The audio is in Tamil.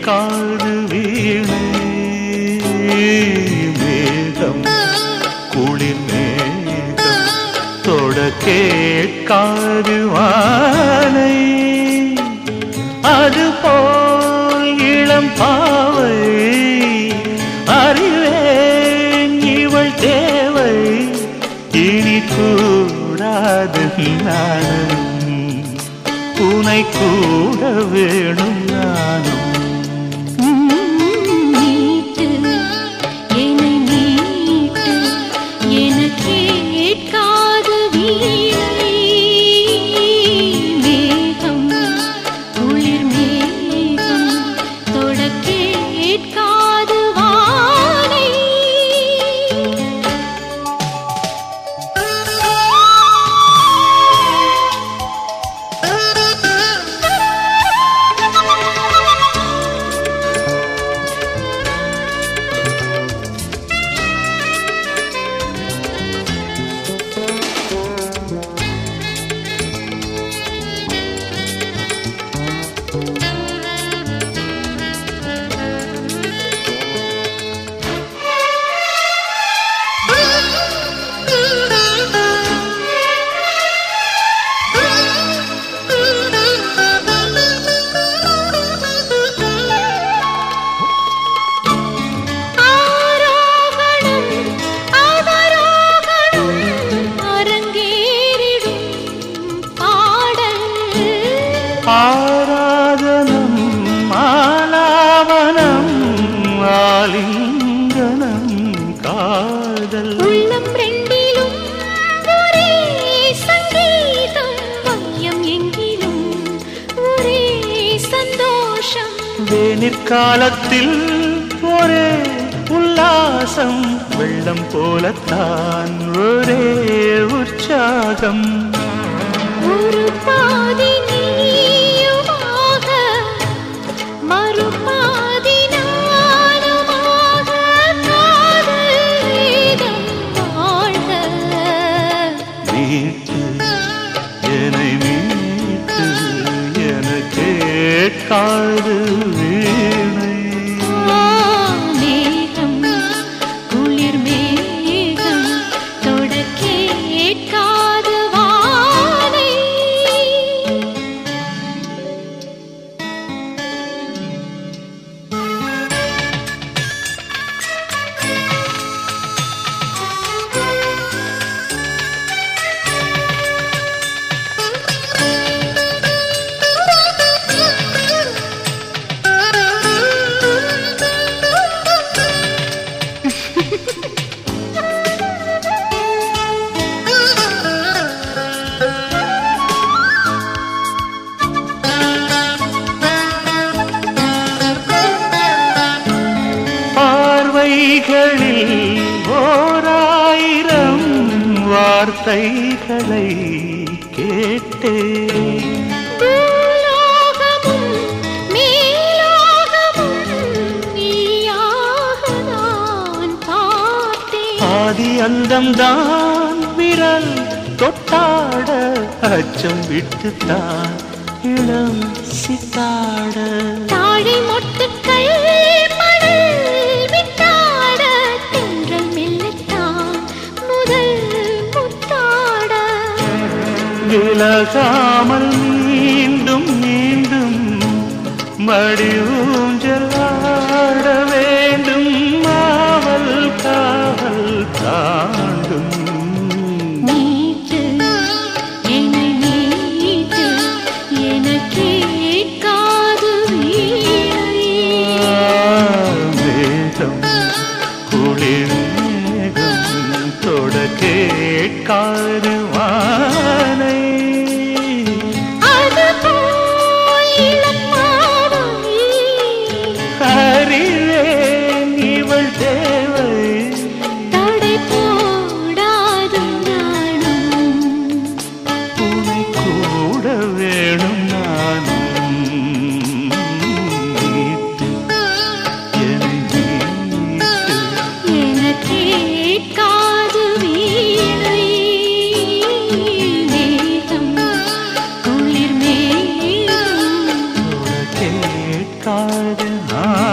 கேட்காது வீணை மேகம் குளிர் மேகம் தொட கேட்காது வானை அது போல் இளம் பாவை அறிவேன் இவள் தேவை இனி கூடாது நானும் உனை கூட வேணும் நானும் மீட்டு என்னை மீட்டு என கேட்காத வீணை மேகம் குளிர் மேகம் தொட கேட்காத வானை ஆரோகணம் அவரோகணம் அரங்கேறிடும் பாடல் ஆராதனம் ஆலாவனம் ஆலிங்கனம் காதல் உள்ளம் ரெண்டிலும் ஒரே சங்கீதம் மையம் எங்கிலும் ஒரே சந்தோஷம் வேனிற்காலத்தில் ஒரே உல்லாசம் வெள்ளம் போலத்தான் ஒரே உற்சாகம் ஒரு பாதி நீயுமாக மறுபாதி நானுமாக காதல் வேதம் வாழ்க மீட்டு என்னை மீட்டு என கேட்காது வீணை மேகம் குளிர் மேகம் தொட கேட்காத வானை பார்வைகளில் ஓராயிரம் வார்த்தைகளை கேட்டேன் பூலோகமும் மேலோகமும் நீயாக நான் பார்த்தேன் ஆதி அந்தம்தான் விரல் தொட்டாட அச்சம் விட்டுத்தான் இளம் சித்தாட தாழை மொட்டுக்கள் மணல் விட்டாட தென்றல் மெல்லத்தான் முதல் முத்தாட விலகாமல் மீண்டும் மீண்டும் மடி ஊஞ்சலாட வேண்டும் மாவல் காவல் தாண்டும் நீட்டு என்னை நீட்டு என கேட்காது வீணை மேகம் குளிர் மேகம் தொட கேட்காது வானை அது போல் இளம் மாவை அறிவேன் இவள் தேவை தடை போடாது நானும் உனை கூட வேணும் நானும் மீட்டு என்னை மீட்டு என கேட்காது வீணை கேட்காத